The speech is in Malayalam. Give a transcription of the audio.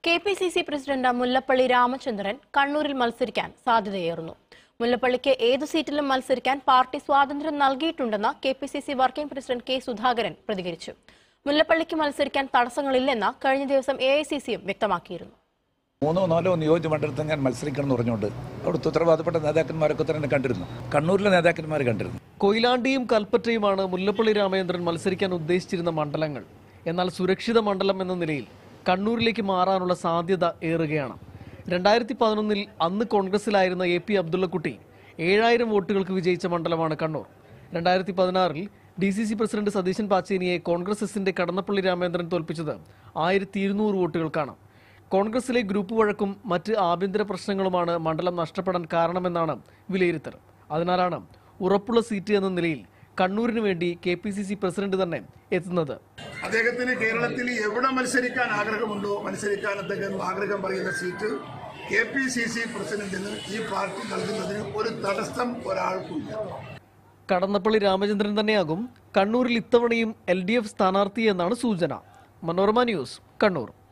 K P C C president Mullappally Ramachandran കണ്ണൂരിൽ മത്സരിക്കാൻ സാധ്യതയേറുന്നു മുല്ലപ്പള്ളിക്ക് ഏതു സീറ്റിലും മത്സരിക്കാൻ പാർട്ടി സ്വാതന്ത്ര്യം നൽകിയിട്ടുണ്ടെന്ന് K P C C working president K Sudhakaran പ്രതികരിച്ചു മുല്ലപ്പള്ളിക്ക് മത്സരിക്കാൻ തടസ്സങ്ങളില്ലെന്ന് കഴിഞ്ഞ ദിവസം എ ഐ സി സിയും വ്യക്തമാക്കിയിരുന്നു മൂന്നോ നാലോ നിയോജക മണ്ഡലത്തിൽ ഞാൻ മത്സരിക്കണം എന്ന് പറഞ്ഞുകൊണ്ട് അവിടുത്തെ ഉത്തരവാദപ്പെട്ട നേതാക്കന്മാരൊക്കെ തന്നെ കണ്ടിരുന്നു കണ്ണൂരിലെ നേതാക്കന്മാർ കണ്ടിരുന്നു കൊയിലാണ്ടിയും കൽപ്പറ്റയുമാണ് മുല്ലപ്പള്ളി രാമചന്ദ്രൻ മത്സരിക്കാൻ ഉദ്ദേശിച്ചിരുന്ന മണ്ഡലങ്ങൾ എന്നാൽ സുരക്ഷിത മണ്ഡലം എന്ന നിലയിൽ കണ്ണൂരിലേക്ക് മാറാനുള്ള സാധ്യത ഏറുകയാണ് രണ്ടായിരത്തി പതിനൊന്നിൽ അന്ന് കോൺഗ്രസിലായിരുന്ന എ പി അബ്ദുള്ളക്കുട്ടി ഏഴായിരം വോട്ടുകൾക്ക് വിജയിച്ച മണ്ഡലമാണ് കണ്ണൂർ രണ്ടായിരത്തി പതിനാറിൽ D C C president Satheesan പാച്ചേനിയെ കോൺഗ്രസ് എസിന്റെ കടന്നപ്പള്ളി രാമചന്ദ്രൻ തോൽപ്പിച്ചത് ആയിരത്തി ഇരുന്നൂറ് വോട്ടുകൾക്കാണ് കോൺഗ്രസിലെ ഗ്രൂപ്പ് വഴക്കും മറ്റ് ആഭ്യന്തര പ്രശ്നങ്ങളുമാണ് മണ്ഡലം നഷ്ടപ്പെടാൻ കാരണമെന്നാണ് വിലയിരുത്തൽ അതിനാലാണ് ഉറപ്പുള്ള സീറ്റ് എന്ന നിലയിൽ കണ്ണൂരിന് വേണ്ടി K P C C president തന്നെ എത്തുന്നത് അദ്ദേഹത്തിന് കേരളത്തിൽ എവിടെ മത്സരിക്കാൻ ആഗ്രഹമുണ്ടോ മത്സരിക്കാൻ അദ്ദേഹം ആഗ്രഹം പറയുന്ന seat K P C C പ്രസിഡന്റിന് ഈ പാർട്ടി നൽകുന്നതിന് ഒരു തടസ്സം ഒരാൾക്കുമില്ല കടന്നപ്പള്ളി രാമചന്ദ്രൻ തന്നെയാകും കണ്ണൂരിൽ ഇത്തവണയും എൽ ഡി എഫ് സ്ഥാനാർത്ഥി എന്നാണ് സൂചന മനോരമ ന്യൂസ് കണ്ണൂർ